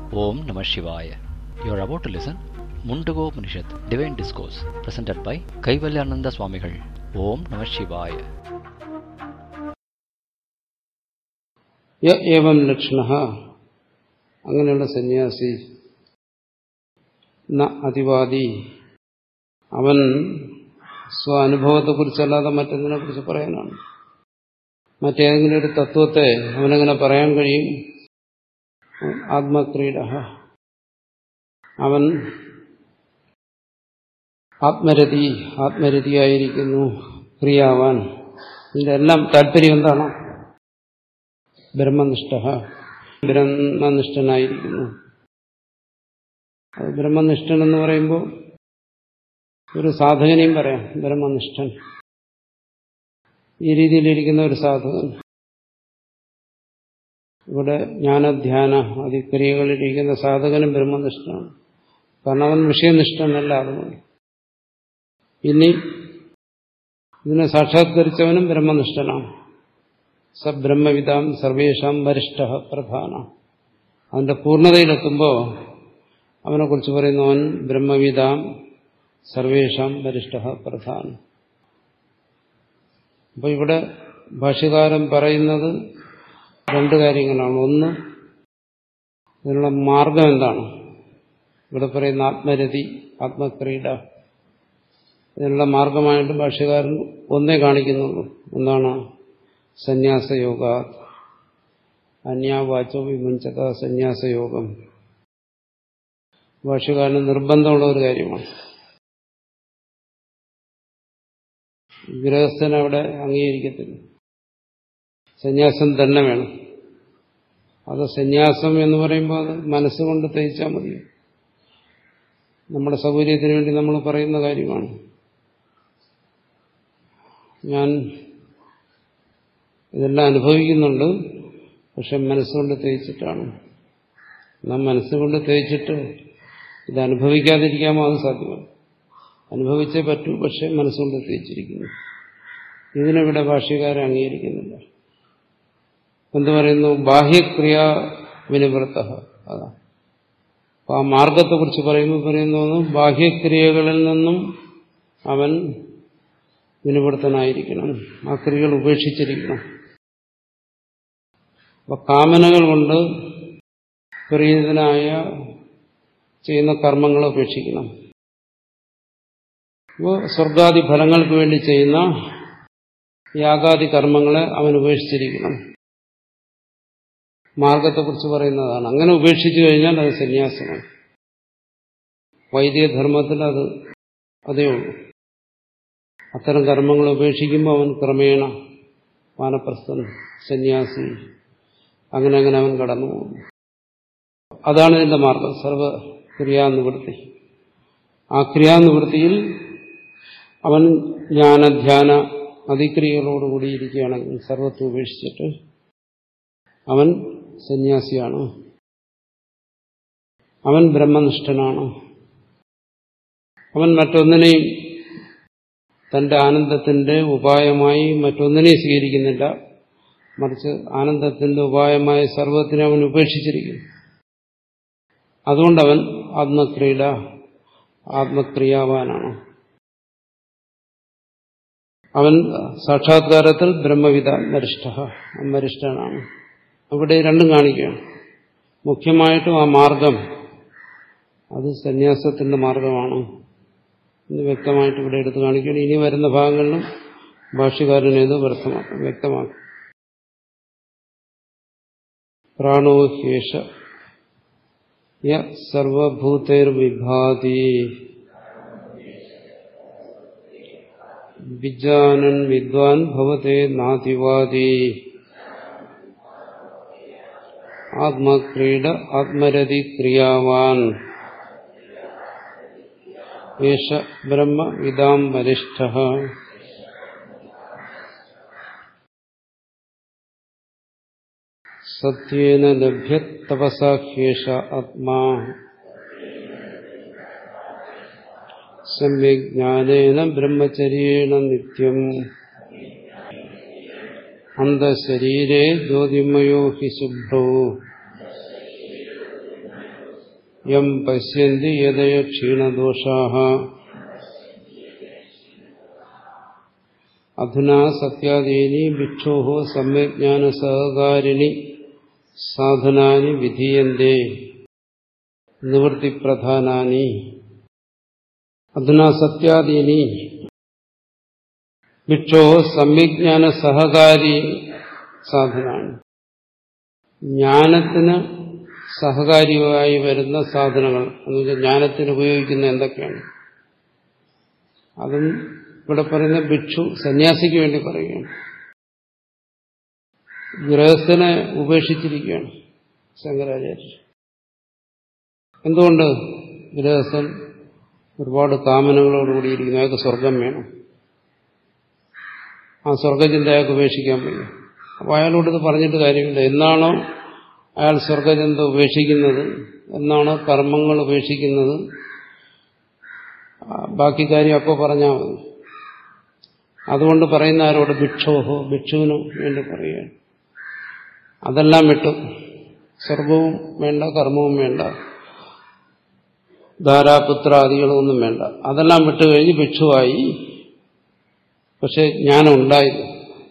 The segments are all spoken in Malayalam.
Om Namah Shivaya. You are about to listen Mundago Upanishad, Divine Discourse, presented by Kaivalyananda Swamigal. Om Namah Shivaya. യ ഏവം ലക്ഷണ അങ്ങനെയുള്ള സന്യാസി ന അതിവാദി അവൻ സ്വാനുഭവത്തെക്കുറിച്ചല്ലാതെ മറ്റൊന്നിനെ കുറിച്ച് പറയാനാണ് മറ്റേതെങ്കിലും ഒരു തത്വത്തെ അവനെങ്ങനെ പറയാൻ കഴിയും ആത്മക്രീഡ അവൻ ആത്മരതി ആത്മരതിയായിരിക്കുന്നു ക്രിയാവാൻ ഇതിന്റെ എല്ലാം താല്പര്യം എന്താണ് ബ്രഹ്മനിഷ്ഠ ബ്രഹ്മനിഷ്ഠനായിരിക്കുന്നു അത് ബ്രഹ്മനിഷ്ഠൻ എന്ന് പറയുമ്പോൾ ഒരു സാധകനെയും പറയാം ബ്രഹ്മനിഷ്ഠൻ ഈ രീതിയിലിരിക്കുന്ന ഒരു സാധകൻ ഇവിടെ ജ്ഞാനധ്യാന അതിക്രിയകളിലിരിക്കുന്ന സാധകനും ബ്രഹ്മനിഷ്ഠനാണ് കാരണം അവൻ വിഷയനിഷ്ഠനല്ല അതുകൊണ്ട് ഇനി ഇതിനെ സാക്ഷാത്കരിച്ചവനും ബ്രഹ്മനിഷ്ഠനാണ് സ ബ്രഹ്മവിതാം സർവേഷാം വരിഷ്ഠ പ്രധാന അവന്റെ പൂർണ്ണതയിലെത്തുമ്പോൾ അവനെക്കുറിച്ച് പറയുന്നു അവൻ ബ്രഹ്മവിതാം സർവേഷാം വരിഷ്ഠ പ്രധാന അപ്പോൾ ഇവിടെ ഭാഷ്യകാരൻ പറയുന്നത് രണ്ട് കാര്യങ്ങളാണ് ഒന്ന് ഇതിനുള്ള മാർഗം എന്താണ് ഇവിടെ പറയുന്ന ആത്മരതി ആത്മക്രീഡ ഇതിനുള്ള മാർഗമായിട്ട് ഭാഷ്യകാരൻ ഒന്നേ കാണിക്കുന്നുള്ളൂ എന്താണ് സന്യാസയോഗ അന്യാവാചോ വിമുഞ്ചത സന്യാസയോഗം ഭാഷകാരന് നിർബന്ധമുള്ള ഒരു കാര്യമാണ് ഗൃഹസ്ഥൻ അവിടെ അംഗീകരിക്കത്തില്ല സന്യാസം തന്നെ വേണം അത് സന്യാസം എന്ന് പറയുമ്പോൾ അത് മനസ്സുകൊണ്ട് തയ്ച്ചാൽ മതി നമ്മുടെ സൗകര്യത്തിന് വേണ്ടി നമ്മൾ പറയുന്ന കാര്യമാണ് ഞാൻ ഇതെല്ലാം അനുഭവിക്കുന്നുണ്ട് പക്ഷെ മനസ്സുകൊണ്ട് തേച്ചിട്ടാണ് നാം മനസ്സുകൊണ്ട് തേച്ചിട്ട് ഇത് അനുഭവിക്കാതിരിക്കാമോ അത് സാധ്യമല്ല അനുഭവിച്ചേ പറ്റൂ പക്ഷെ മനസ്സുകൊണ്ട് തേച്ചിരിക്കുന്നു ഇതിനിവിടെ ഭാഷ്യകാരെ അംഗീകരിക്കുന്നില്ല എന്ത് പറയുന്നു ബാഹ്യക്രിയ വിനിവൃത്ത അതാ അപ്പൊ ആ മാർഗത്തെക്കുറിച്ച് പറയുമ്പോൾ പറയുന്നു ബാഹ്യക്രിയകളിൽ നിന്നും അവൻ വിനിവൃത്തനായിരിക്കണം ആ ക്രിയകൾ ഉപേക്ഷിച്ചിരിക്കണം അപ്പൊ കാമനകൾ കൊണ്ട് പ്രീതനായ ചെയ്യുന്ന കർമ്മങ്ങൾ ഉപേക്ഷിക്കണം അപ്പോൾ സ്വർഗാദി ഫലങ്ങൾക്ക് വേണ്ടി ചെയ്യുന്ന യാഗാദി കർമ്മങ്ങളെ അവൻ ഉപേക്ഷിച്ചിരിക്കണം മാർഗത്തെക്കുറിച്ച് പറയുന്നതാണ് അങ്ങനെ ഉപേക്ഷിച്ചു കഴിഞ്ഞാൽ അത് സന്യാസമാണ് വൈദിക ധർമ്മത്തിൽ അത് അതേ ഉള്ളൂ അത്തരം കർമ്മങ്ങൾ ഉപേക്ഷിക്കുമ്പോൾ അവൻ ക്രമേണ വാനപ്രസ്ഥൻ സന്യാസി അങ്ങനെ അങ്ങനെ അവൻ കടന്നു പോകും അതാണ് ഇതിന്റെ മാർഗം സർവക്രിയാനിവൃത്തി ആ ക്രിയാനിവൃത്തിയിൽ അവൻ ജ്ഞാനധ്യാന അതിക്രിയകളോടുകൂടി ഇരിക്കുകയാണെങ്കിൽ സർവത്വം ഉപേക്ഷിച്ചിട്ട് അവൻ സന്യാസിയാണ് അവൻ ബ്രഹ്മനിഷ്ഠനാണ് അവൻ മറ്റൊന്നിനെയും തന്റെ ആനന്ദത്തിന്റെ ഉപായമായി മറ്റൊന്നിനെയും സ്വീകരിക്കുന്നില്ല മറിച്ച് ആനന്ദത്തിന്റെ ഉപായമായ സർവത്തിനെ അവൻ ഉപേക്ഷിച്ചിരിക്കുന്നു അതുകൊണ്ടവൻ ആത്മക്രീഡ ആത്മക്രിയാവാനാണ് അവൻ സാക്ഷാത്കാരത്തിൽ ബ്രഹ്മവിധ വരിഷ്ഠ വരിഷ്ഠനാണ് അവിടെ രണ്ടും കാണിക്കുകയാണ് മുഖ്യമായിട്ടും ആ മാർഗം അത് സന്യാസത്തിന്റെ മാർഗമാണ് എന്ന് വ്യക്തമായിട്ട് ഇവിടെ എടുത്ത് കാണിക്കുകയാണ് ഇനി വരുന്ന ഭാഗങ്ങളിലും ഭാഷ്യകാരനേത് വ്യക്തമാക്കും വ്യക്തമാക്കും പ്രാണോ ഹേഷ യ സർവഭൂതൈർവിഭാതി വിജാനൻ വിദ്വാൻ ഭവത്തെ നാതിവാദി ആത്മക്രീഡ ആത്മരതി ക്രിയാവാൻ ഏഷ ബ്രഹ്മ വിദാം വരിഷ്ഠ സത്യേന ലഭ്യത്തപസാഹ്യേഷ ആത്മാ സമ്യജ്ഞാനേന ബ്രഹ്മചര്യേണ നിത്യം അന്തശരീരേ ജ്യോതിമയോ ഹി ശുഭ്രോ യം പശ്യന്തി യതയ ക്ഷീണദോഷാഹ അധുനാ സത്യാദീനി ഭിക്ഷോ സമ്യജ്ഞാന സഹകാരിണി സാധനാനി വിധീയന്തേ നിവൃത്തിപ്രധാനാനി അധുനാ സത്യാദീനി ഭിക്ഷോ സമ്യജ്ഞാന സഹകാരി സാധനാണ് ജ്ഞാനത്തിന് സഹകാരിയായി വരുന്ന സാധനങ്ങൾ എന്നുവെച്ചാൽ ജ്ഞാനത്തിന് ഉപയോഗിക്കുന്ന എന്തൊക്കെയാണ് അതും ഇവിടെ പറയുന്ന ഭിക്ഷു സന്യാസിക്ക് വേണ്ടി പറയുകയാണ് ഗൃഹസ്ഥനെ ഉപേക്ഷിച്ചിരിക്കുകയാണ് ശങ്കരാചാര്യ എന്തുകൊണ്ട് ഗൃഹസ്ഥൻ ഒരുപാട് കാമനകളോടുകൂടിയിരിക്കുന്നു അയാൾക്ക് സ്വർഗം വേണം ആ സ്വർഗചിന്ത അയാൾക്ക് ഉപേക്ഷിക്കാൻ വയ്യ അപ്പോൾ അയാളോട് ഇത് പറഞ്ഞിട്ട് കാര്യമില്ല എന്നാണോ അയാൾ സ്വർഗചിന്ത ഉപേക്ഷിക്കുന്നത് എന്നാണോ കർമ്മങ്ങൾ ഉപേക്ഷിക്കുന്നത് ബാക്കി കാര്യം അപ്പോൾ പറഞ്ഞാൽ മതി അതുകൊണ്ട് പറയുന്ന ആരോട് ഭിക്ഷോഹോ ഭിക്ഷുവിന് വേണ്ടി പറയുകയാണ് അതെല്ലാം വിട്ടു സ്വർഗവും വേണ്ട കർമ്മവും വേണ്ട ധാരാപുത്രാദികളൊന്നും വേണ്ട അതെല്ലാം വിട്ടു കഴിഞ്ഞ് ഭിക്ഷുവായി പക്ഷെ ജ്ഞാനം ഉണ്ടായില്ല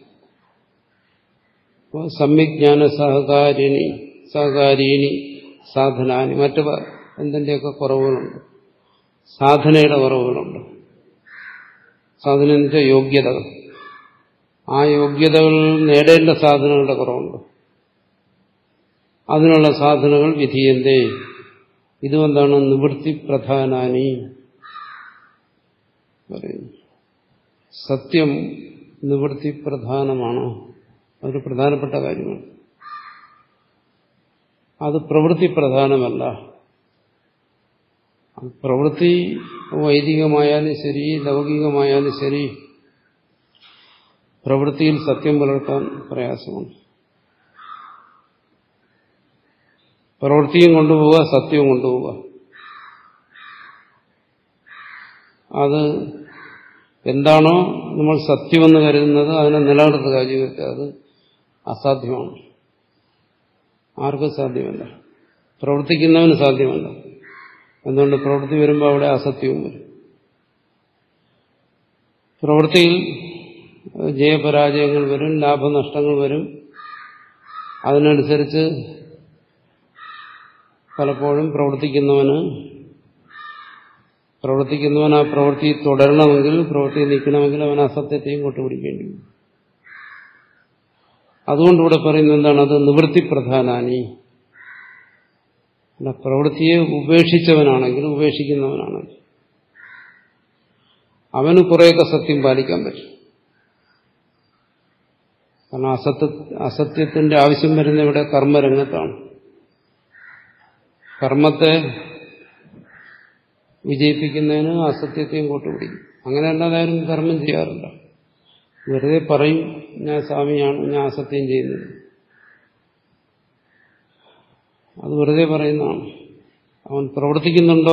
സമ്യജ്ഞാന സഹകാരിണി സഹകാരിണി സാധനാനി മറ്റു എന്തിൻ്റെയൊക്കെ കുറവുകളുണ്ട് സാധനയുടെ കുറവുകളുണ്ട് സാധന എന്ന് വെച്ചാൽ യോഗ്യതകൾ ആ യോഗ്യതകൾ നേടേണ്ട സാധനങ്ങളുടെ കുറവുണ്ട് അതിനുള്ള സാധനങ്ങൾ വിധിയന്തേ ഇതുമെന്താണ് നിവൃത്തി പ്രധാനാനി പറയുന്നു സത്യം നിവൃത്തി പ്രധാനമാണ് അതൊരു പ്രധാനപ്പെട്ട കാര്യമാണ് അത് പ്രവൃത്തി പ്രധാനമല്ല പ്രവൃത്തി വൈദികമായാലും ശരി ലൗകികമായാലും ശരി പ്രവൃത്തിയിൽ സത്യം പുലർത്താൻ പ്രയാസമാണ് പ്രവൃത്തിയും കൊണ്ടുപോവുക സത്യവും കൊണ്ടുപോവുക അത് എന്താണോ നമ്മൾ സത്യമെന്ന് കരുതുന്നത് അതിനെ നിലനിർത്തുക ജീവിതത്തെ അത് അസാധ്യമാണ് ആർക്കും സാധ്യമല്ല പ്രവർത്തിക്കുന്നവന് സാധ്യമല്ല എന്തുകൊണ്ട് പ്രവൃത്തി വരുമ്പോൾ അവിടെ അസത്യവും വരും പ്രവൃത്തിയിൽ ജയപരാജയങ്ങൾ വരും ലാഭനഷ്ടങ്ങൾ വരും അതിനനുസരിച്ച് പലപ്പോഴും പ്രവർത്തിക്കുന്നവന് പ്രവർത്തിക്കുന്നവൻ ആ പ്രവൃത്തി തുടരണമെങ്കിൽ പ്രവൃത്തി നിൽക്കണമെങ്കിൽ അവൻ അസത്യത്തെയും കൊട്ടുപിടിക്കേണ്ടി വരും അതുകൊണ്ട് ഇവിടെ പറയുന്നത് എന്താണ് അത് നിവൃത്തി പ്രധാനാനി അല്ല പ്രവൃത്തിയെ ഉപേക്ഷിച്ചവനാണെങ്കിൽ ഉപേക്ഷിക്കുന്നവനാണെങ്കിൽ അവന് കുറേയൊക്കെ സത്യം പാലിക്കാൻ പറ്റും കാരണം അസത്യ അസത്യത്തിന്റെ ആവശ്യം വരുന്ന ഇവിടെ കർമ്മരംഗത്താണ് കർമ്മത്തെ വിജയിപ്പിക്കുന്നതിന് അസത്യത്തെയും കൂട്ടുപിടിക്കും അങ്ങനെ അല്ലാതായാലും കർമ്മം ചെയ്യാറില്ല വെറുതെ പറയും ഞാൻ സ്വാമിയാണ് ഞാൻ അസത്യം ചെയ്യുന്നത് അത് വെറുതെ പറയുന്നതാണ് അവൻ പ്രവർത്തിക്കുന്നുണ്ടോ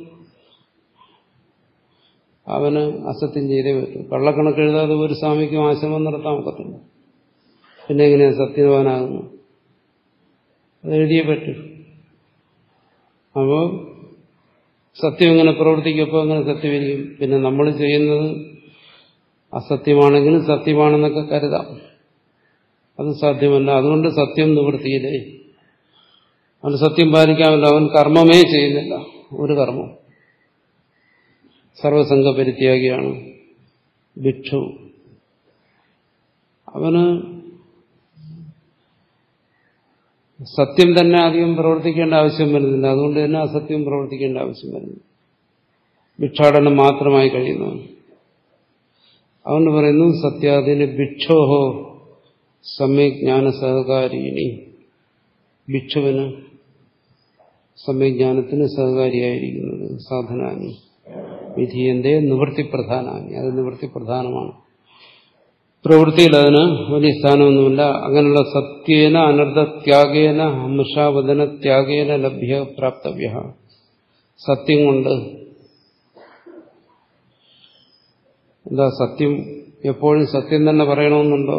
അവന് അസത്യം ചെയ്തേ പറ്റൂ കള്ളക്കണക്ക് എഴുതാതെ ഒരു സ്വാമിക്കും ആശ്രമം നടത്താൻ ഒക്കത്തില്ല പിന്നെ എങ്ങനെയാണ് സത്യവാനാകുന്നു അത് എഴുതിയേ പറ്റൂ അപ്പോൾ സത്യം എങ്ങനെ പ്രവർത്തിക്കുമ്പോൾ അങ്ങനെ സത്യമായിരിക്കും പിന്നെ നമ്മൾ ചെയ്യുന്നത് അസത്യമാണെങ്കിലും സത്യമാണെന്നൊക്കെ കരുതാം അത് സാധ്യമല്ല അതുകൊണ്ട് സത്യം നിവൃത്തിയില്ലേ അവൻ സത്യം പാലിക്കാമല്ലോ അവൻ കർമ്മമേ ചെയ്യുന്നില്ല ഒരു കർമ്മം സർവസംഘ പരിത്യാഗിയാണ് ഭിക്ഷു അവന് സത്യം തന്നെ അധികം പ്രവർത്തിക്കേണ്ട ആവശ്യം വരുന്നില്ല അതുകൊണ്ട് തന്നെ അസത്യം പ്രവർത്തിക്കേണ്ട ആവശ്യം വരുന്നു ഭിക്ഷാടനം മാത്രമായി കഴിയുന്നു അതുകൊണ്ട് പറയുന്നു സത്യാദിന് ഭിക്ഷോഹോ സമ്യക് ജ്ഞാന സഹകാരിണി ഭിക്ഷുവിന് സമ്യജ്ഞാനത്തിന് സഹകാരിയായിരിക്കുന്നത് സാധനാനി വിധിയന്റെ നിവൃത്തി പ്രധാനാനി അത് നിവൃത്തി പ്രധാനമാണ് പ്രവൃത്തിയിൽ അതിന് വലിയ സ്ഥാനമൊന്നുമില്ല അങ്ങനെയുള്ള സത്യേന അനർദ്ധത്യാഗേന ഹംസാവദന ത്യാഗേന ലഭ്യ പ്രാപ്തവ്യ സത്യം കൊണ്ട് എന്താ സത്യം എപ്പോഴും സത്യം തന്നെ പറയണമെന്നുണ്ടോ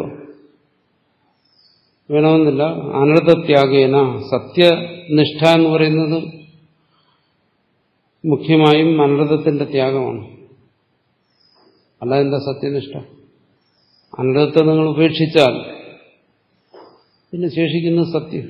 വേണമെന്നില്ല അനർദ്ധത്യാഗേന സത്യനിഷ്ഠ എന്ന് പറയുന്നത് മുഖ്യമായും അനർത്ഥത്തിന്റെ ത്യാഗമാണ് അല്ല എന്താ സത്യനിഷ്ഠ അനർത്ഥത്തെ നിങ്ങൾ ഉപേക്ഷിച്ചാൽ പിന്നെ ശേഷിക്കുന്നത് സത്യം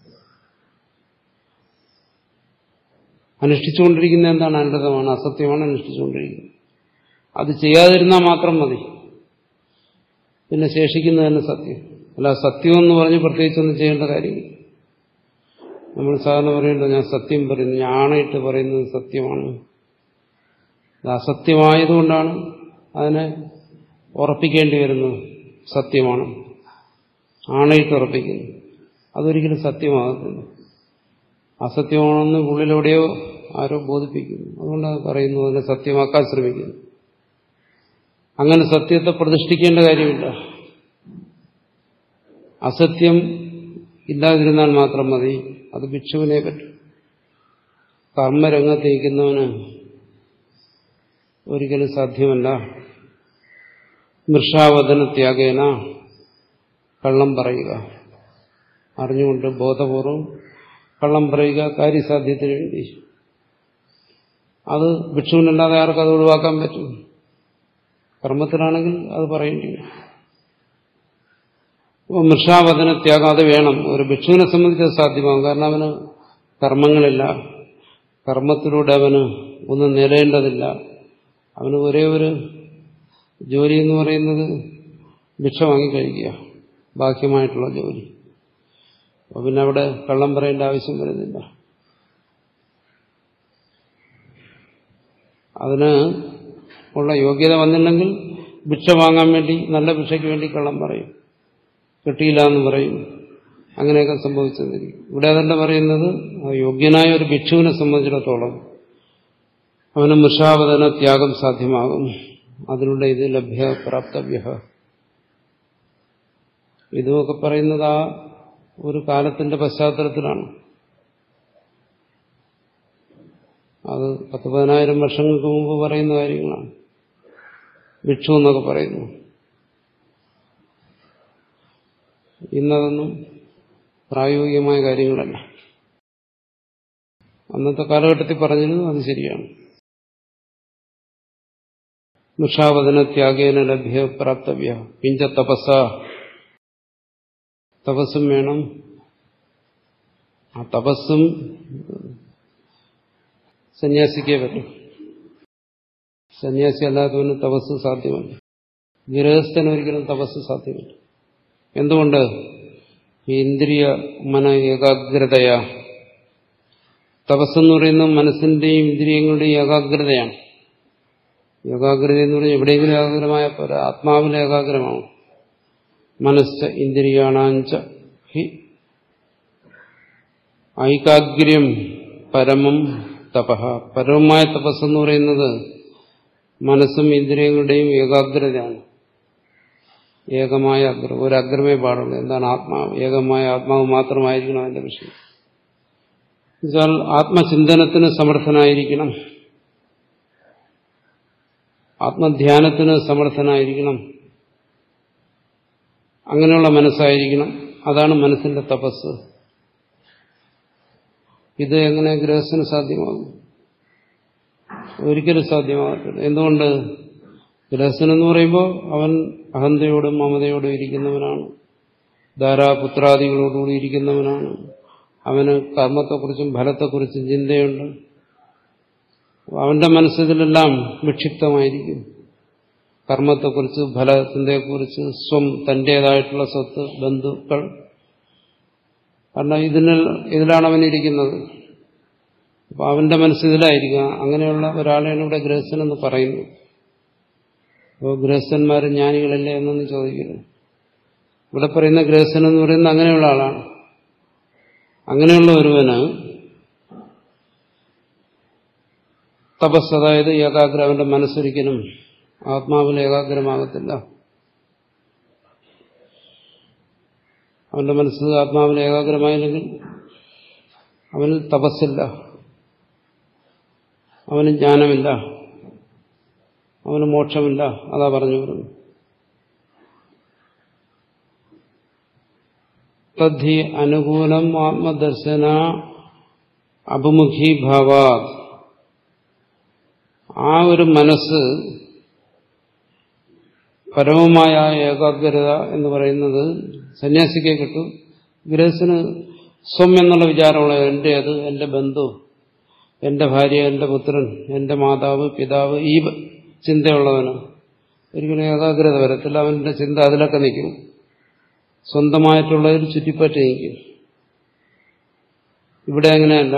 അനുഷ്ഠിച്ചുകൊണ്ടിരിക്കുന്ന എന്താണ് അനർത്ഥമാണ് അസത്യമാണ് അനുഷ്ഠിച്ചുകൊണ്ടിരിക്കുന്നത് അത് ചെയ്യാതിരുന്നാൽ മാത്രം മതി പിന്നെ ശേഷിക്കുന്നത് തന്നെ സത്യം അല്ല സത്യം എന്ന് പറഞ്ഞ് പ്രത്യേകിച്ചൊന്നും ചെയ്യേണ്ട കാര്യമില്ല നമ്മൾ സാധാരണ പറയുന്നത് ഞാൻ സത്യം പറയുന്നു ഞാൻ ആണയിട്ട് പറയുന്നത് സത്യമാണ് അത് അസത്യമായതുകൊണ്ടാണ് അതിനെ ഉറപ്പിക്കേണ്ടി വരുന്നത് സത്യമാണ് ആണയിട്ട് ഉറപ്പിക്കുന്നു അതൊരിക്കലും സത്യമാകത്തില്ല അസത്യമാണെന്ന് ഉള്ളിലെവിടെയോ ആരോ ബോധിപ്പിക്കുന്നു അതുകൊണ്ടത് പറയുന്നു അതിനെ സത്യമാക്കാൻ ശ്രമിക്കുന്നു അങ്ങനെ സത്യത്തെ പ്രതിഷ്ഠിക്കേണ്ട കാര്യമില്ല അസത്യം ഇല്ലാതിരുന്നാൽ മാത്രം മതി അത് ഭിക്ഷുവിനെ പറ്റും കർമ്മരംഗത്ത് നിൽക്കുന്നവന് ഒരിക്കലും സാധ്യമല്ല മൃഷാവതന ത്യാഗേന കള്ളം പറയുക അറിഞ്ഞുകൊണ്ട് ബോധപൂർവം കള്ളം പറയുക കാര്യസാധ്യത്തിന് വേണ്ടി അത് ഭിക്ഷുവിനല്ലാതെ ആർക്കും അത് ഒഴിവാക്കാൻ പറ്റും കർമ്മത്തിലാണെങ്കിൽ അത് പറയേണ്ടി വരും അപ്പോൾ മൃഷാവതന ത്യാഗം അത് വേണം ഒരു ഭിക്ഷുവിനെ സംബന്ധിച്ച് അത് സാധ്യമാകും കാരണം അവന് കർമ്മങ്ങളില്ല കർമ്മത്തിലൂടെ അവന് ഒന്നും നേടേണ്ടതില്ല അവന് ഒരേ ഒരു ജോലി എന്ന് പറയുന്നത് ഭിക്ഷ വാങ്ങിക്കഴിക്കുക ബാഹ്യമായിട്ടുള്ള ജോലി അപ്പോൾ പിന്നെ അവിടെ കള്ളം പറയേണ്ട ആവശ്യം വരുന്നില്ല അതിന് ഉള്ള യോഗ്യത വന്നില്ലെങ്കിൽ ഭിക്ഷ വാങ്ങാൻ വേണ്ടി നല്ല ഭിക്ഷയ്ക്ക് വേണ്ടി കള്ളം പറയും കിട്ടിയില്ല എന്ന് പറയും അങ്ങനെയൊക്കെ സംഭവിച്ചെന്നിരിക്കും ഇവിടെ അതല്ല പറയുന്നത് യോഗ്യനായ ഒരു ഭിക്ഷുവിനെ സംബന്ധിച്ചിടത്തോളം അവന് മൃഷാവതന ത്യാഗം സാധ്യമാകും അതിനുള്ള ഇത് ലഭ്യ പ്രാപ്തവ്യ ഇതുമൊക്കെ പറയുന്നത് ആ ഒരു കാലത്തിന്റെ പശ്ചാത്തലത്തിലാണ് അത് പത്ത് പതിനായിരം വർഷങ്ങൾക്ക് മുമ്പ് പറയുന്ന കാര്യങ്ങളാണ് ഭിക്ഷു എന്നൊക്കെ പറയുന്നു ഇന്നതൊന്നും പ്രായോഗികമായ കാര്യങ്ങളല്ല അന്നത്തെ കാലഘട്ടത്തിൽ പറഞ്ഞിരുന്നു അത് ശരിയാണ് നിഷാവതന ത്യാഗേന ലഭ്യ പ്രാപ്തവ്യ പിഞ്ച തപസ്സ തപസ്സും വേണം ആ തപസ്സും സന്യാസിക്കേ പറ്റും സന്യാസി അല്ലാത്തവന് തപസ് സാധ്യമല്ല ഗൃഹസ്ഥന് ഒരിക്കലും തപസ് സാധ്യമല്ല എന്തുകൊണ്ട് ഈ ഇന്ദ്രിയ മന ഏകാഗ്രതയാ തപസ്സെന്ന് പറയുന്നത് മനസ്സിന്റെയും ഇന്ദ്രിയങ്ങളുടെയും ഏകാഗ്രതയാണ് ഏകാഗ്രത എന്ന് പറഞ്ഞാൽ എവിടെയെങ്കിലും ഏകാഗ്രമായ പോലെ ആത്മാവിൽ ഏകാഗ്രമാവും മനസ്സ് ഇന്ദ്രിയാണാഞ്ച ഹി ഐകാഗ്ര്യം പരമം തപഹ പരമമായ തപസ്സെന്ന് പറയുന്നത് മനസ്സും ഇന്ദ്രിയങ്ങളുടെയും ഏകാഗ്രതയാണ് ഏകമായ അഗ്രം ഒരു അഗ്രമേ പാടുള്ളൂ എന്താണ് ആത്മാവ് ഏകമായ ആത്മാവ് മാത്രമായിരിക്കണം അതിന്റെ വിഷയം എന്നുവെച്ചാൽ ആത്മചിന്തനത്തിന് സമർത്ഥനായിരിക്കണം ആത്മധ്യാനത്തിന് സമർത്ഥനായിരിക്കണം അങ്ങനെയുള്ള മനസ്സായിരിക്കണം അതാണ് മനസ്സിന്റെ തപസ് ഇത് എങ്ങനെ ഗൃഹസ്ഥന് സാധ്യമാകും ഒരിക്കലും സാധ്യമാകത്തില്ല എന്തുകൊണ്ട് ഗൃഹസ്ഥൻ എന്ന് പറയുമ്പോൾ അവൻ അഹന്തയോടും മമതയോടും ഇരിക്കുന്നവനാണ് ധാരാപുത്രാദികളോടുകൂടി ഇരിക്കുന്നവനാണ് അവന് കർമ്മത്തെക്കുറിച്ചും ഫലത്തെക്കുറിച്ചും ചിന്തയുണ്ട് അവന്റെ മനസ്സിലെല്ലാം വിക്ഷിപ്തമായിരിക്കും കർമ്മത്തെക്കുറിച്ച് ഫലത്തിനെക്കുറിച്ച് സ്വം തന്റേതായിട്ടുള്ള സ്വത്ത് ബന്ധുക്കൾ കാരണം ഇതിന് ഇതിലാണ് അവൻ ഇരിക്കുന്നത് അപ്പൊ അവന്റെ മനസ്സിലായിരിക്കുക അങ്ങനെയുള്ള ഒരാളെയാണ് ഇവിടെ ഗൃഹസ്ഥനെന്ന് പറയുന്നത് അപ്പോൾ ഗൃഹസ്ഥന്മാർ ജ്ഞാനികളല്ലേ എന്നൊന്നും ചോദിക്കുന്നു ഇവിടെ പറയുന്ന ഗൃഹസ്ഥൻ എന്ന് പറയുന്നത് അങ്ങനെയുള്ള ആളാണ് അങ്ങനെയുള്ള ഒരുവന് തപസ് അതായത് ഏകാഗ്ര അവന്റെ മനസ്സൊരിക്കലും ആത്മാവിൽ ഏകാഗ്രമാകത്തില്ല അവന്റെ മനസ്സ് ആത്മാവിൽ ഏകാഗ്രമായില്ലെങ്കിൽ അവന് തപസ്സില്ല അവന് ജ്ഞാനമില്ല അവന് മോക്ഷമില്ല അതാ പറഞ്ഞു വരുന്നു തദ്ധി അനുകൂലം ആത്മദർശന അഭിമുഖീഭാവാ ആ ഒരു മനസ്സ് പരമമായ ഏകാഗ്രത എന്ന് പറയുന്നത് സന്യാസിക്ക് കിട്ടും ഗൃഹസ്ഥന് സ്വം എന്നുള്ള വിചാരമുള്ള എൻ്റെ അത് എൻ്റെ ബന്ധു എൻ്റെ ഭാര്യ എൻ്റെ പുത്രൻ എൻ്റെ മാതാവ് പിതാവ് ഈ ചിന്തയുള്ളവന് ഒരിക്കലും ഏകാഗ്രത വരത്തില്ല അവൻ്റെ ചിന്ത അതിലൊക്കെ നിൽക്കും സ്വന്തമായിട്ടുള്ളതിൽ ചുറ്റിപ്പറ്റി നിൽക്കും ഇവിടെ അങ്ങനെയല്ല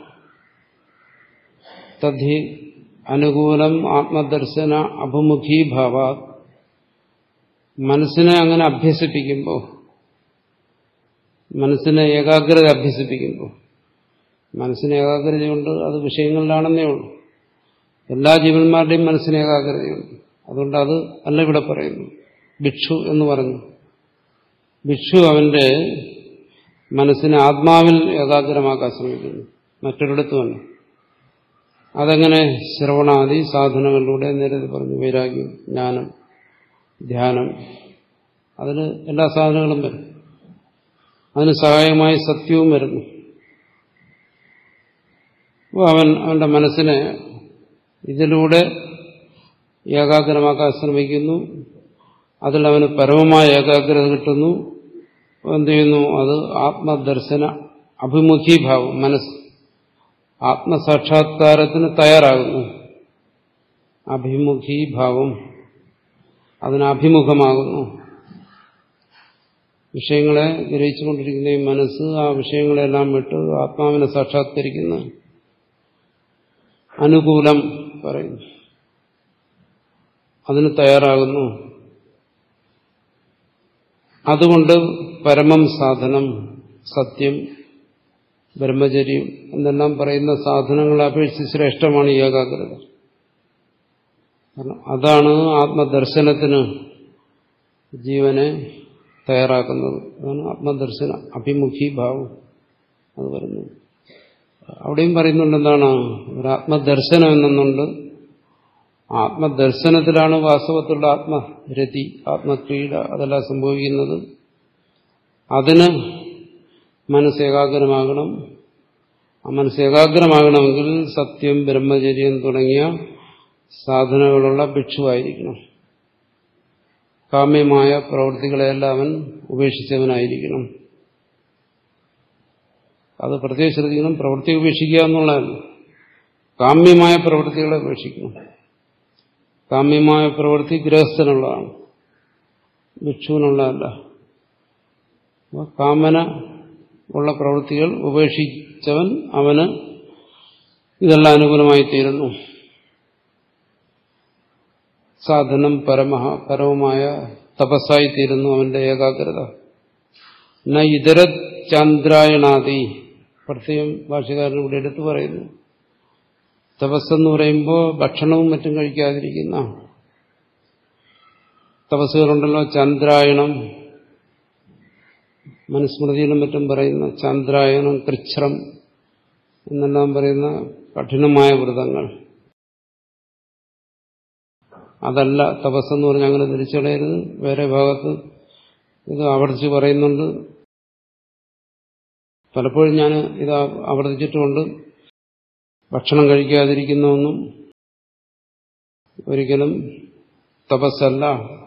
തദ്ധി അനുകൂലം ആത്മദർശന അഭിമുഖീഭാവ മനസ്സിനെ അങ്ങനെ അഭ്യസിപ്പിക്കുമ്പോൾ മനസ്സിനെ ഏകാഗ്രത അഭ്യസിപ്പിക്കുമ്പോൾ മനസ്സിന് ഏകാഗ്രതയുണ്ട് അത് വിഷയങ്ങളിലാണെന്നേ ഉള്ളൂ എല്ലാ ജീവന്മാരുടെയും മനസ്സിന് ഏകാഗ്രതയുണ്ട് അതുകൊണ്ട് അത് അല്ല ഇവിടെ പറയുന്നു ഭിക്ഷു എന്ന് പറഞ്ഞു ഭിക്ഷു അവന്റെ മനസ്സിനെ ആത്മാവിൽ ഏകാഗ്രമാക്കാൻ ശ്രമിക്കുന്നു മറ്റൊരിടത്തുമല്ല അതെങ്ങനെ ശ്രവണാദി സാധനങ്ങളിലൂടെ നേരത്തെ പറഞ്ഞു വൈരാഗ്യം ജ്ഞാനം ധ്യാനം അതിന് എല്ലാ സാധനങ്ങളും വരും അതിന് സഹായമായി സത്യവും വരുന്നു അപ്പോൾ അവൻ അവന്റെ മനസ്സിനെ ഇതിലൂടെ ഏകാഗ്രമാക്കാൻ ശ്രമിക്കുന്നു അതിൽ അവന് പരമമായ ഏകാഗ്രത കിട്ടുന്നു എന്ത് ചെയ്യുന്നു അത് ആത്മദർശന അഭിമുഖീഭാവം മനസ്സ് ആത്മസാക്ഷാത്കാരത്തിന് തയ്യാറാകുന്നു അഭിമുഖീഭാവം അതിനഭിമുഖമാകുന്നു വിഷയങ്ങളെ ഗ്രഹിച്ചുകൊണ്ടിരിക്കുന്ന ഈ മനസ്സ് ആ വിഷയങ്ങളെല്ലാം വിട്ട് ആത്മാവിനെ സാക്ഷാത്കരിക്കുന്ന അനുകൂലം പറയുന്നു അതിന് തയ്യാറാകുന്നു അതുകൊണ്ട് പരമം സാധനം സത്യം ബ്രഹ്മചര്യം എന്നെല്ലാം പറയുന്ന സാധനങ്ങളെ അപേക്ഷിച്ച് ശ്രേഷ്ഠമാണ് ഈ ഏകാഗ്രത കാരണം അതാണ് ആത്മദർശനത്തിന് ജീവനെ തയ്യാറാക്കുന്നത് അതാണ് ആത്മദർശന അഭിമുഖി ഭാവം അത് വരുന്നത് അവിടെയും പറയുന്നുണ്ട് എന്താണ് ഒരു ആത്മദർശനം എന്നുണ്ട് ആത്മദർശനത്തിലാണ് വാസ്തവത്തിലുള്ള ആത്മരതി ആത്മക്രീഡ അതെല്ലാം സംഭവിക്കുന്നത് അതിന് മനസ്സ് ഏകാഗ്രമാകണം ആ മനസ്സ് ഏകാഗ്രമാകണമെങ്കിൽ സത്യം ബ്രഹ്മചര്യം തുടങ്ങിയ സാധനങ്ങളുള്ള ഭിക്ഷുവായിരിക്കണം കാമ്യമായ പ്രവൃത്തികളെല്ലാം അവൻ ഉപേക്ഷിച്ചവനായിരിക്കണം അത് പ്രത്യേകം ശ്രദ്ധിക്കണം പ്രവൃത്തി ഉപേക്ഷിക്കുക എന്നുള്ളതല്ല കാമ്യമായ പ്രവൃത്തികളെ ഉപേക്ഷിക്കണം കാമ്യമായ പ്രവൃത്തി ഗൃഹസ്ഥനുള്ളതാണ് ഭിക്ഷുവിനുള്ളതല്ല അപ്പോൾ കാമന ഉള്ള പ്രവൃത്തികൾ ഉപേക്ഷിച്ചവൻ അവന് ഇതെല്ലാം അനുകൂലമായി തീരുന്നു സാധനം പരമ പരമമായ തപസ്സായി തീരുന്നു അവന്റെ ഏകാഗ്രത ന ഇതര ചന്ദ്രായണാദി പ്രത്യേകം ഭാഷകാരൻ ഇവിടെ എടുത്തു പറയുന്നു തപസ്സെന്ന് പറയുമ്പോൾ ഭക്ഷണവും മറ്റും കഴിക്കാതിരിക്കുന്ന തപസ്സുകളുണ്ടല്ലോ ചന്ദ്രായണം മനുസ്മൃതിയിലും മറ്റും പറയുന്ന ചന്ദ്രായണം കൃച്ഛ്രം എന്നെല്ലാം പറയുന്ന കഠിനമായ വ്രതങ്ങൾ അതല്ല തപസ്സെന്ന് പറഞ്ഞ് അങ്ങനെ തിരിച്ചടയരുത് വേറെ ഭാഗത്ത് ഇത് ആവർത്തിച്ച് പറയുന്നുണ്ട് പലപ്പോഴും ഞാൻ ഇത് ആവർത്തിച്ചിട്ടുമുണ്ട് ഭക്ഷണം കഴിക്കാതിരിക്കുന്നതൊന്നും ഒരിക്കലും തപസ്സല്ല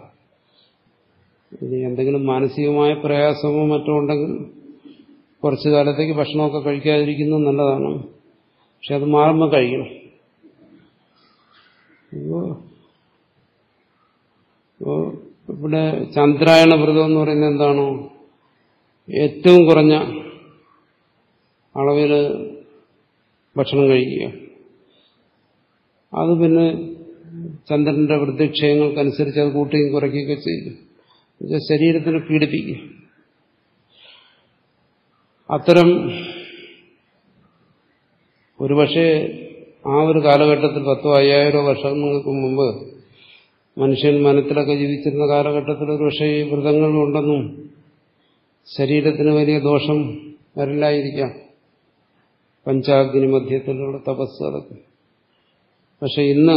ഇനി എന്തെങ്കിലും മാനസികമായ പ്രയാസമോ മറ്റോ ഉണ്ടെങ്കിൽ കുറച്ചു കാലത്തേക്ക് ഭക്ഷണമൊക്കെ കഴിക്കാതിരിക്കുന്നത് നല്ലതാണ് പക്ഷെ അത് മാറുമ്പോൾ കഴിക്കണം ഇവിടെ ചന്ദ്രായണ വ്രതം എന്ന് പറയുന്നത് എന്താണോ ഏറ്റവും കുറഞ്ഞ അളവിൽ ഭക്ഷണം കഴിക്കുക അത് പിന്നെ ചന്ദ്രന്റെ വൃദ്ധിക്ഷയങ്ങൾക്കനുസരിച്ച് അത് കൂട്ടുകയും കുറയ്ക്കുകയൊക്കെ ചെയ്യും ശരീരത്തിനെ പീഡിപ്പിക്കും അത്തരം ഒരുപക്ഷെ ആ ഒരു കാലഘട്ടത്തിൽ പത്തോ അയ്യായിരോ വർഷങ്ങൾക്ക് മുമ്പ് മനുഷ്യൻ മനത്തിലൊക്കെ ജീവിച്ചിരുന്ന കാലഘട്ടത്തിൽ ഒരുപക്ഷെ ഈ വ്രതങ്ങളുണ്ടെന്നും ശരീരത്തിന് വലിയ ദോഷം വരില്ലായിരിക്കാം പഞ്ചാഗ്നി മധ്യത്തിലുള്ള തപസ് അതൊക്കെ പക്ഷെ ഇന്ന്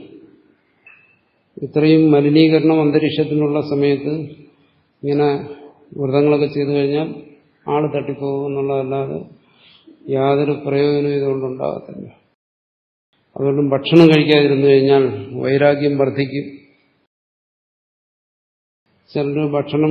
ഇത്രയും മലിനീകരണം അന്തരീക്ഷത്തിനുള്ള സമയത്ത് ഇങ്ങനെ വ്രതങ്ങളൊക്കെ ചെയ്തു കഴിഞ്ഞാൽ ആള് തട്ടിപ്പോകും എന്നുള്ളതല്ലാതെ യാതൊരു പ്രയോജനവും ഇതുകൊണ്ടുണ്ടാകത്തില്ല അതുകൊണ്ട് ഭക്ഷണം കഴിക്കാതിരുന്നു കഴിഞ്ഞാൽ വൈരാഗ്യം വർദ്ധിക്കും ചിലർ ഭക്ഷണം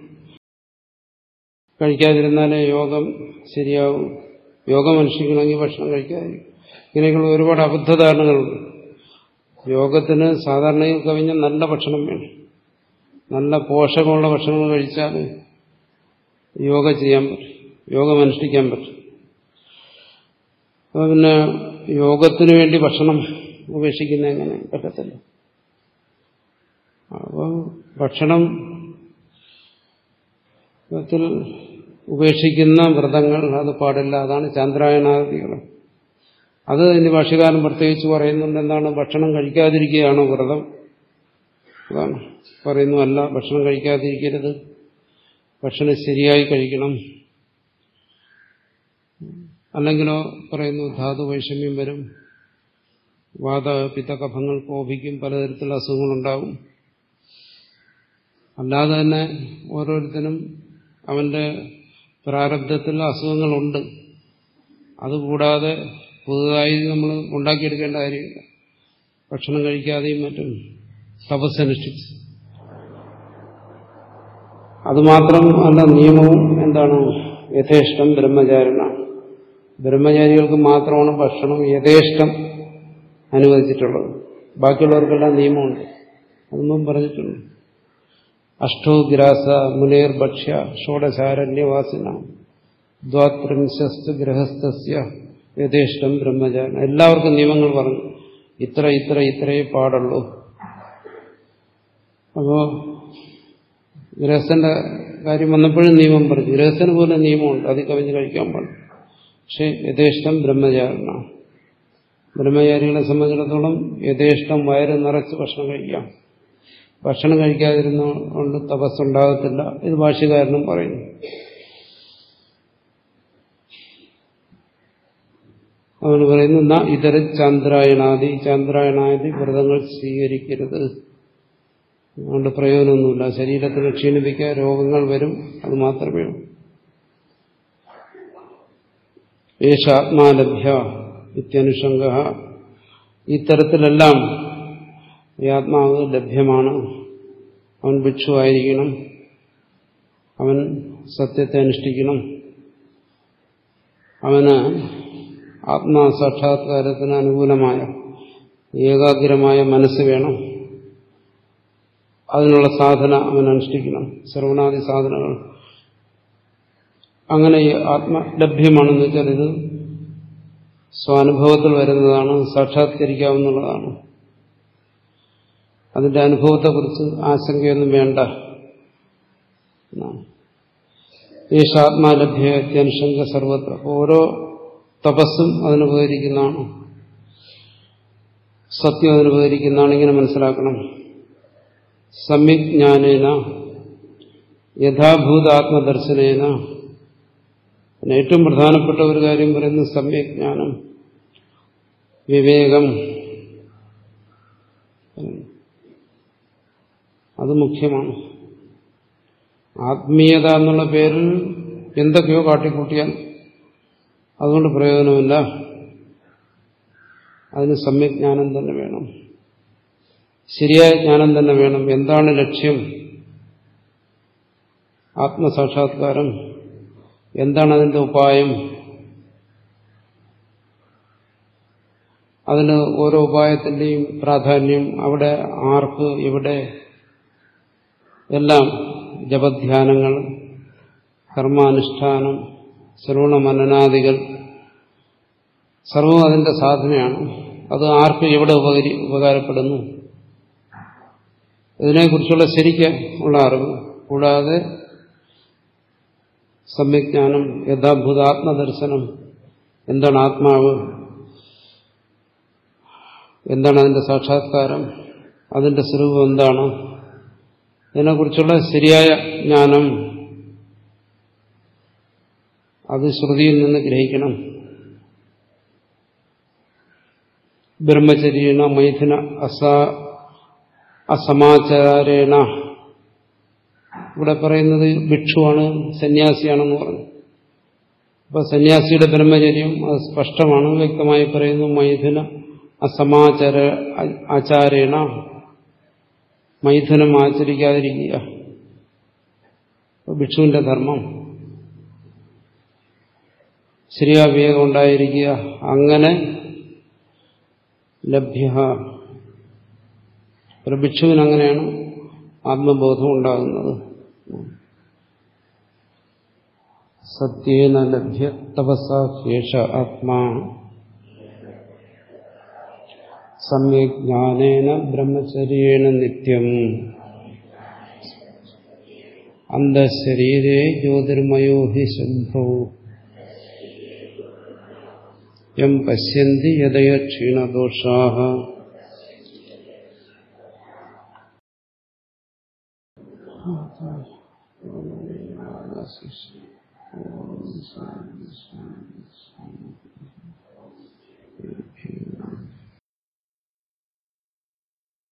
കഴിക്കാതിരുന്നാലേ യോഗം ശരിയാവും യോഗം അനുഷ്ഠിക്കണമെങ്കിൽ ഭക്ഷണം കഴിക്കാതിരിക്കും ഇങ്ങനെയൊക്കെയുള്ള ഒരുപാട് അബദ്ധധാരണകളുണ്ട് യോഗത്തിന് സാധാരണയിൽ കവിഞ്ഞ നല്ല ഭക്ഷണം വേണം നല്ല പോഷകമുള്ള ഭക്ഷണങ്ങൾ കഴിച്ചാൽ യോഗ ചെയ്യാൻ പറ്റും യോഗം അനുഷ്ഠിക്കാൻ പറ്റും അപ്പോൾ പിന്നെ യോഗത്തിന് വേണ്ടി ഭക്ഷണം ഉപേക്ഷിക്കുന്ന എങ്ങനെ പറ്റത്തില്ല അപ്പോൾ ഭക്ഷണം ത്തിൽ ഉപേക്ഷിക്കുന്ന വ്രതങ്ങൾ അത് പാടില്ല അതാണ് ചന്ദ്രായണാദികൾ അത് ഇനി ഭാഷകാരൻ പ്രത്യേകിച്ച് പറയുന്നുണ്ട് എന്താണ് ഭക്ഷണം കഴിക്കാതിരിക്കുകയാണോ വ്രതം അതാണ് പറയുന്നു അല്ല ഭക്ഷണം കഴിക്കാതിരിക്കരുത് ഭക്ഷണം ശരിയായി കഴിക്കണം അല്ലെങ്കിലോ പറയുന്നു ധാതു വൈഷമ്യം വരും വാത പിത്തകഫങ്ങൾ കോപിക്കും പലതരത്തിലുള്ള അസുഖങ്ങളുണ്ടാവും അല്ലാതെ തന്നെ ഓരോരുത്തരും അവന്റെ പ്രാരബ്ധത്തിൽ അസുഖങ്ങളുണ്ട് അതുകൂടാതെ പുതുതായി നമ്മൾ ഉണ്ടാക്കിയെടുക്കേണ്ട കാര്യമില്ല ഭക്ഷണം കഴിക്കാതെയും മറ്റും തപസ്സനുഷ്ഠിച്ച് അതുമാത്രം അല്ല നിയമവും എന്താണ് യഥേഷ്ടം ബ്രഹ്മചാരണ ബ്രഹ്മചാരികൾക്ക് മാത്രമാണ് ഭക്ഷണം യഥേഷ്ടം അനുവദിച്ചിട്ടുള്ളത് ബാക്കിയുള്ളവർക്കെല്ലാം നിയമമുണ്ട് അതൊന്നും പറഞ്ഞിട്ടുണ്ട് അഷ്ടോ ഗ്രാസ മുനേർ ഭക്ഷ്യ ഷോഡശാരണ്യവാസിന ദ്വാത്രിംശസ്ത് ഗൃഹസ്ഥസ്യ യഥേഷ്ടം ബ്രഹ്മചാരണ എല്ലാവർക്കും നിയമങ്ങൾ പറഞ്ഞു ഇത്ര ഇത്ര ഇത്രയേ പാടുള്ളൂ അപ്പോ ഗൃഹസ്ഥന്റെ കാര്യം വന്നപ്പോഴും നിയമം പറഞ്ഞു ഗൃഹസ്ഥന് പോലെ നിയമമുണ്ട് അത് കവിഞ്ഞ് കഴിക്കാൻ പാടില്ല പക്ഷെ യഥേഷ്ടം ബ്രഹ്മചാരണ ബ്രഹ്മചാരികളെ സംബന്ധിച്ചിടത്തോളം യഥേഷ്ടം വയറ് നിറച്ച് ഭക്ഷണം കഴിക്കാം ഭക്ഷണം കഴിക്കാതിരുന്നുകൊണ്ട് തപസ്സുണ്ടാകത്തില്ല ഇത് ഭാഷ്യകാരനും പറയുന്നു അവന് പറയുന്നു ന ഇതര ചന്ദ്രായണാദി ചന്ദ്രായണാദി വ്രതങ്ങൾ സ്വീകരിക്കരുത് അതുകൊണ്ട് പ്രയോജനമൊന്നുമില്ല ശരീരത്തിന് ക്ഷീണിപ്പിക്കുക രോഗങ്ങൾ വരും അത് മാത്രമേ ഉള്ളൂ ഏഷ ആത്മാലഭ്യ ഇത്യനുഷംഗ ഇത്തരത്തിലെല്ലാം ഈ ആത്മാവ് ലഭ്യമാണ് അവൻ ഭിക്ഷുവായിരിക്കണം അവൻ സത്യത്തെ അനുഷ്ഠിക്കണം അവന് ആത്മാസാക്ഷാത്കാരത്തിന് അനുകൂലമായ ഏകാഗ്രമായ മനസ്സ് വേണം അതിനുള്ള സാധന അവൻ അനുഷ്ഠിക്കണം ശ്രവണാദി സാധനങ്ങൾ അങ്ങനെ ഈ ആത്മ ലഭ്യമാണെന്ന് വെച്ചാൽ ഇത് സ്വാനുഭവത്തിൽ വരുന്നതാണ് സാക്ഷാത്കരിക്കാവുന്നതാണ് അതിന്റെ അനുഭവത്തെക്കുറിച്ച് ആശങ്കയൊന്നും വേണ്ട ഈശാത്മാലഭ്യത്യനുഷങ്ക സർവത്ര ഓരോ തപസ്സും അതിനുപകരിക്കുന്നതാണ് സത്യം അതിനുപകരിക്കുന്നതാണ് ഇങ്ങനെ മനസ്സിലാക്കണം സമ്യജ്ഞാനേന യഥാഭൂതാത്മദർശനേന പിന്നെ ഏറ്റവും പ്രധാനപ്പെട്ട ഒരു കാര്യം പറയുന്നത് സമ്യജ്ഞാനം വിവേകം അത് മുഖ്യമാണ് ആത്മീയത എന്നുള്ള പേരിൽ എന്തൊക്കെയോ കാട്ടിക്കൂട്ടിയാൽ അതുകൊണ്ട് പ്രയോജനമില്ല അതിന് സമ്യജ്ഞാനം തന്നെ വേണം ശരിയായ ജ്ഞാനം തന്നെ വേണം എന്താണ് ലക്ഷ്യം ആത്മസാക്ഷാത്കാരം എന്താണ് അതിന്റെ ഉപായം അതിന് ഓരോ ഉപായത്തിന്റെയും പ്രാധാന്യം അവിടെ ആർക്ക് ഇവിടെ എല്ലാം ജപധ്യാനങ്ങൾ കർമാനുഷ്ഠാനം ശ്രവണ മനനാദികൾ സർവം അതിന്റെ സാധനയാണ് അത് ആർക്ക് എവിടെ ഉപകരി ഉപകാരപ്പെടുന്നു ഇതിനെക്കുറിച്ചുള്ള ശരിക്ക് ഉള്ള അറിവ് കൂടാതെ സമ്യജ്ഞാനം യഥാഭൂത ആത്മദർശനം എന്താണ് ആത്മാവ് എന്താണ് അതിന്റെ സാക്ഷാത്കാരം അതിന്റെ സ്വരൂപം എന്താണ് ഇതിനെക്കുറിച്ചുള്ള ശരിയായ ജ്ഞാനം അത് ശ്രുതിയിൽ നിന്ന് ഗ്രഹിക്കണം ബ്രഹ്മചര്യേണ മൈഥുന അസ അസമാചാരേണ ഇവിടെ പറയുന്നത് ഭിക്ഷുവാണ് സന്യാസിയാണെന്ന് പറഞ്ഞു അപ്പൊ സന്യാസിയുടെ ബ്രഹ്മചര്യം അത് സ്പഷ്ടമാണ് വ്യക്തമായി പറയുന്നു മൈഥുന അസമാചര ആചാരേണ മൈഥുനം ആചരിക്കാതിരിക്കുക ഭിക്ഷുവിന്റെ ധർമ്മം ശരിയാവിവേകം ഉണ്ടായിരിക്കുക അങ്ങനെ ലഭ്യ ഒരു ഭിക്ഷുവിന് അങ്ങനെയാണ് ആത്മബോധം ഉണ്ടാകുന്നത് സത്യേന ലഭ്യ തപസ ശേഷ ആത്മാ സമ്യക് ജ്ഞാനേന ബ്രഹ്മചര്യേണ നിത്യം അന്തശരീരേ ജ്യോതിർമയോ ഹി ശുദ്ധോ യം പശ്യന്തി യദയ ക്ഷീണദോഷാ